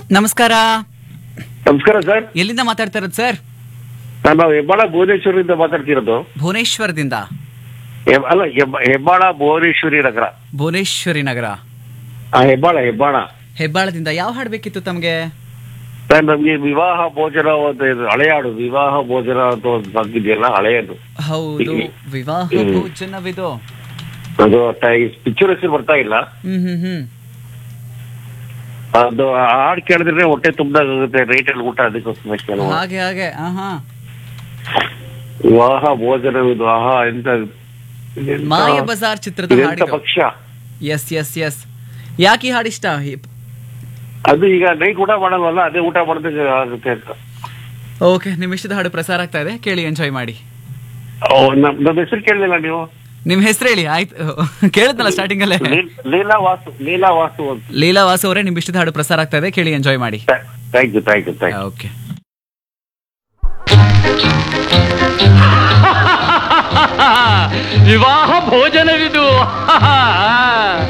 ನಮಸ್ಕಾರ ನಮಸ್ಕಾರ ಸರ್ ಎಲ್ಲಿಂದ ಮಾತಾಡ್ತಾ ಇರೋದು ಸರ್ ನಾನು ಹೆಬ್ಬಾಳ ಭುವನೇಶ್ವರಿಂದ ಮಾತಾಡ್ತಿರೋದು ಭುವನೇಶ್ವರದಿಂದ ಹೆಬ್- ಅಲ್ಲ ಹೆಬ್ಬ- ಹೆಬ್ಬಾಳ ಭುವನೇಶ್ವರಿ ನಗರ ಭುವನೇಶ್ವರಿ ನಗರ ಆ, ಹೆಬ್ಬಾಳ ಹೆಬ್ಬಾಳ ಹೆಬ್ಬಾಳದಿಂದ ಯಾವ ಹಾಡು ಬೇಕಿತ್ತು ತಮಗೆ ಸರ್ ನಮ್ಗೆ ವಿವಾಹ ಭೋಜನ ಅಂತ ಇದು ಹಳೆಯ ಹಾಡು ವಿವಾಹ ಭೋಜನ ಅಂತ ಒಂದು ಬಂದಿದೆಯಲ್ಲ ಹಳೆಯದು ಹೌದು ಹ್ಮ್. ವಿವಾಹ ಹ್ಮ್. ಭೋಜನವಿದು ಅದು ಪಿಕ್ಚರ್ ಹೆಸರು ಬರ್ತಾ ಇಲ್ಲ ಹ್ಮ್ ಹ್ಮ್ ಹ್ಮ್ ಅದು ಆ ಹಾಡು ಕೇಳಿದ್ರೆ ಹೊಟ್ಟೆ ತುಂಬದಾಗುತ್ತೆ ರೈಟ್ ಅಲ್ಲಿ ಊಟ ಅದಕ್ಕೋಸ್ಕರ ಕೆಲವು ಹಾಗೆ ಹಾಗೆ ಆಹಾ ವಿವಾಹ ಭೋಜನ ವಿವಾಹ ಎಂತ ಎಂತ- ಮಾಯ ಬಜಾರ್ ಚಿತ್ರದ ಇದೆಂತ ಹಾಡಿದು ಪಕ್ಷ ಎಸ್ ಎಸ್ ಎಸ್ ಯಾಕೆ ಈ ಹಾಡಿಷ್ಟ ಅದು ಈಗ ನೈಟ್ ಊಟ ಮಾಡಲ್ವಲ್ಲ ಅದೇ ಊಟ ಮಾಡಿದಾಗ ಆಗುತ್ತೆ ಅಂತ ಓಕೆ ನಿಮ್ ಇಷ್ಟದ ಹಾಡು ಪ್ರಸಾರ ಆಗ್ತಾ ಇದೆ ಕೇಳಿ ಎಂಜಾಯ್ ಮಾಡಿ ಓ, ನಮ್ ನಮ್ಮ ಹೆಸರು ಕೇಳಲಿಲ್ಲ ನೀವು ನಿಮ್ ಹೆಸರು ಹೇಳಿ ಆಯ್ತು ಕೇಳಿದ್ನಲ್ಲ ಸ್ಟಾರ್ಟಿಂಗ್ ಅಲ್ಲೇ ಲೀ- ಲೀಲಾ ವಾಸು ಲೀಲಾ ವಾಸು ಅಂತ ಲೀಲಾ ವಾಸು ಅವರೇ ನಿಮ್ ಇಷ್ಟದ ಹಾಡು ಪ್ರಸಾರ ಆಗ್ತಾ ಇದೆ ಕೇಳಿ ಎಂಜಾಯ್ ಮಾಡಿ thank you thank you thank you okay ವಿವಾಹ ಭೋಜನವಿದು